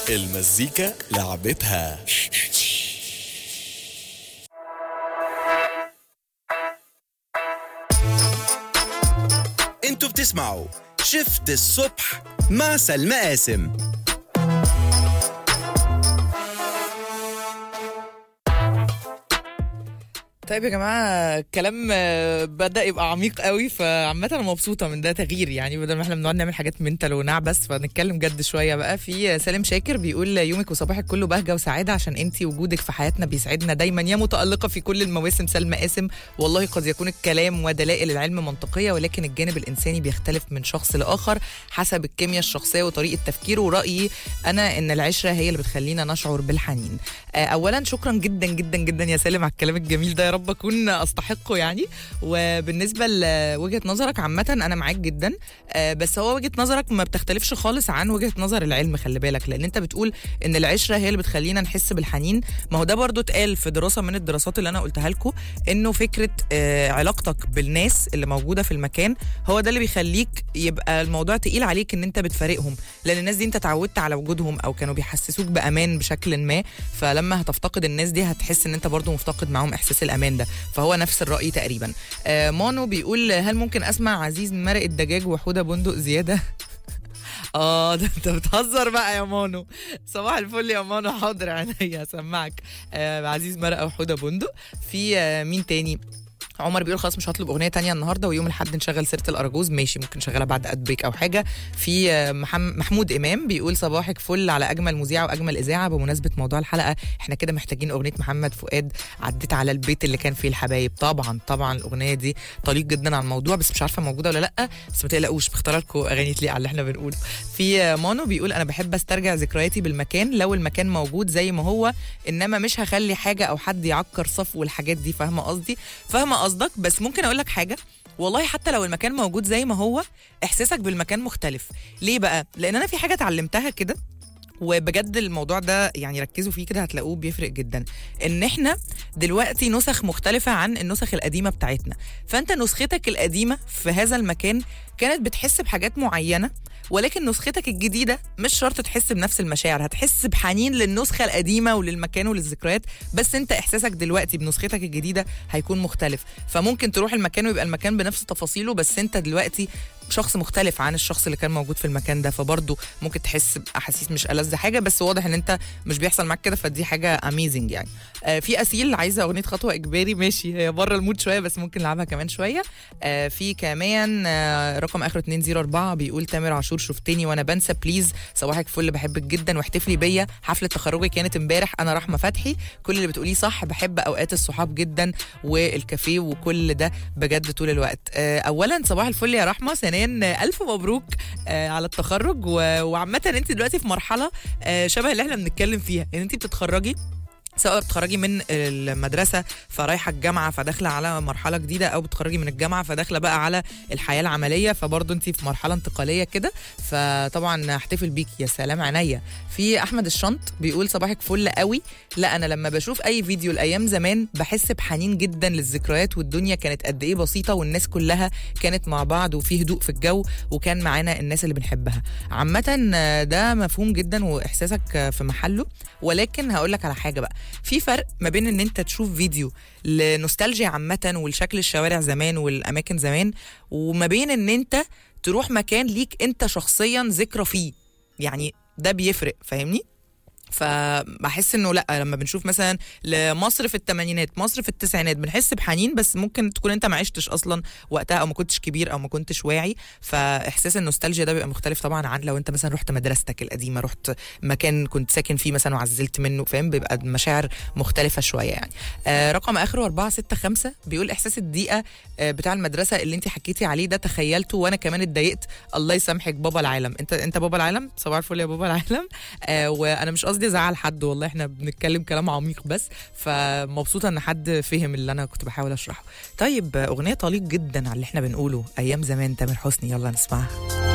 المزيكا لعبتها انتوا بتسمعوا شفت الصبح مع سلمى قاسم طيب يا جماعه الكلام آه، بدا يبقى عميق قوي فعامه انا مبسوطه من ده تغيير يعني بدل ما احنا بنقعد نعمل حاجات منتل ونعبس فنتكلم جد شويه بقى في سالم شاكر بيقول يومك وصباحك كله بهجه وسعاده عشان انت وجودك في حياتنا بيسعدنا دايما يا متالقه في كل المواسم سلمى قاسم والله قد يكون الكلام ودلائل العلم منطقيه ولكن الجانب الانساني بيختلف من شخص لاخر حسب الكيمياء الشخصيه وطريقه تفكيره ورايي انا ان العشره هي اللي بتخلينا نشعر بالحنين آه، اولا شكرا جدا جدا جدا يا سالم على الكلام الجميل ده يا رب اكون استحقه يعني وبالنسبه لوجهه نظرك عامه انا معاك جدا آه، بس هو وجهه نظرك ما بتختلفش خالص عن وجهه نظر العلم خلي بالك لان انت بتقول ان العشره هي اللي بتخلينا نحس بالحنين ما هو ده برضو اتقال في دراسه من الدراسات اللي انا قلتها لكم انه فكره آه، علاقتك بالناس اللي موجوده في المكان هو ده اللي بيخليك يبقى الموضوع تقيل عليك ان انت بتفارقهم لان الناس دي انت اتعودت على وجودهم او كانوا بيحسسوك بامان بشكل ما فلما هتفتقد الناس دي هتحس ان انت برضو مفتقد معاهم احساس الامان ده فهو نفس الراي تقريبا آه مانو بيقول هل ممكن اسمع عزيز مرق الدجاج وحوده بندق زياده اه ده انت بتهزر بقى يا مانو صباح الفل يا مانو حاضر عينيا هسمعك آه عزيز مرقه وحوده بندق في آه مين تاني عمر بيقول خلاص مش هطلب اغنيه تانية النهارده ويوم الاحد نشغل سيره الاراجوز ماشي ممكن نشغلها بعد اد بريك او حاجه في آه، محم- محمود امام بيقول صباحك فل على اجمل مذيعه واجمل اذاعه بمناسبه موضوع الحلقه احنا كده محتاجين اغنيه محمد فؤاد عديت على البيت اللي كان فيه الحبايب طبعا طبعا الاغنيه دي طليق جدا على الموضوع بس مش عارفه موجوده ولا لا بس ما تقلقوش بختار لكم اغاني تليق على اللي احنا بنقوله في آه، مانو بيقول انا بحب استرجع ذكرياتي بالمكان لو المكان موجود زي ما هو انما مش هخلي حاجه او حد يعكر صفو والحاجات دي فاهمه قصدي فاهمه قصدك بس ممكن اقول لك حاجه والله حتى لو المكان موجود زي ما هو احساسك بالمكان مختلف ليه بقى لان انا في حاجه اتعلمتها كده وبجد الموضوع ده يعني ركزوا فيه كده هتلاقوه بيفرق جدا ان احنا دلوقتي نسخ مختلفة عن النسخ القديمة بتاعتنا فانت نسختك القديمة في هذا المكان كانت بتحس بحاجات معينة ولكن نسختك الجديدة مش شرط تحس بنفس المشاعر هتحس بحنين للنسخة القديمة وللمكان وللذكريات بس انت احساسك دلوقتي بنسختك الجديدة هيكون مختلف فممكن تروح المكان ويبقى المكان بنفس تفاصيله بس انت دلوقتي شخص مختلف عن الشخص اللي كان موجود في المكان ده فبرضه ممكن تحس باحاسيس مش ألذ حاجه بس واضح ان انت مش بيحصل معاك كده فدي حاجه اميزنج يعني آه في اسيل عايزه اغنيه خطوه اجباري ماشي هي بره المود شويه بس ممكن نلعبها كمان شويه آه في كمان آه رقم اخره 204 بيقول تامر عاشور شفتني وانا بنسى بليز صباحك فل بحبك جدا واحتفلي بيا حفله تخرجي كانت امبارح انا رحمه فتحي كل اللي بتقوليه صح بحب اوقات الصحاب جدا والكافيه وكل ده بجد طول الوقت آه، اولا صباح الفل يا رحمه ثانيا آه، الف مبروك آه، على التخرج و- وعامه انت دلوقتي في مرحله آه، شبه اللي احنا بنتكلم فيها ان انت بتتخرجي سواء بتخرجي من المدرسة فرايحة الجامعة فداخلة على مرحلة جديدة أو بتخرجي من الجامعة فداخلة بقى على الحياة العملية فبرضه أنت في مرحلة انتقالية كده فطبعا احتفل بيكي يا سلام عينيا في أحمد الشنط بيقول صباحك فل قوي لا أنا لما بشوف أي فيديو لأيام زمان بحس بحنين جدا للذكريات والدنيا كانت قد إيه بسيطة والناس كلها كانت مع بعض وفي هدوء في الجو وكان معانا الناس اللي بنحبها عامة آه، ده مفهوم جدا وإحساسك آه، في محله ولكن هقول لك على حاجة بقى في فرق ما بين ان انت تشوف فيديو لنوستالجيا عامة والشكل الشوارع زمان والاماكن زمان وما بين ان انت تروح مكان ليك انت شخصيا ذكرى فيه يعني ده بيفرق فاهمني فبحس انه لا لما بنشوف مثلا لمصر في الثمانينات مصر في التسعينات بنحس بحنين بس ممكن تكون انت ما عشتش اصلا وقتها او ما كنتش كبير او ما كنتش واعي فاحساس النوستالجيا ده بيبقى مختلف طبعا عن لو انت مثلا رحت مدرستك القديمه رحت مكان كنت ساكن فيه مثلا وعزلت منه فاهم بيبقى المشاعر مختلفه شويه يعني آه رقم اخره 465 بيقول احساس الضيقه آه بتاع المدرسه اللي انت حكيتي عليه ده تخيلته وانا كمان اتضايقت الله يسامحك بابا العالم انت انت بابا العالم صباح الفل يا بابا العالم آه وانا مش قصدي ازعل حد والله احنا بنتكلم كلام عميق بس فمبسوطه ان حد فهم اللي انا كنت بحاول اشرحه طيب آه، اغنيه طليق جدا على اللي احنا بنقوله ايام زمان تامر حسني يلا نسمعها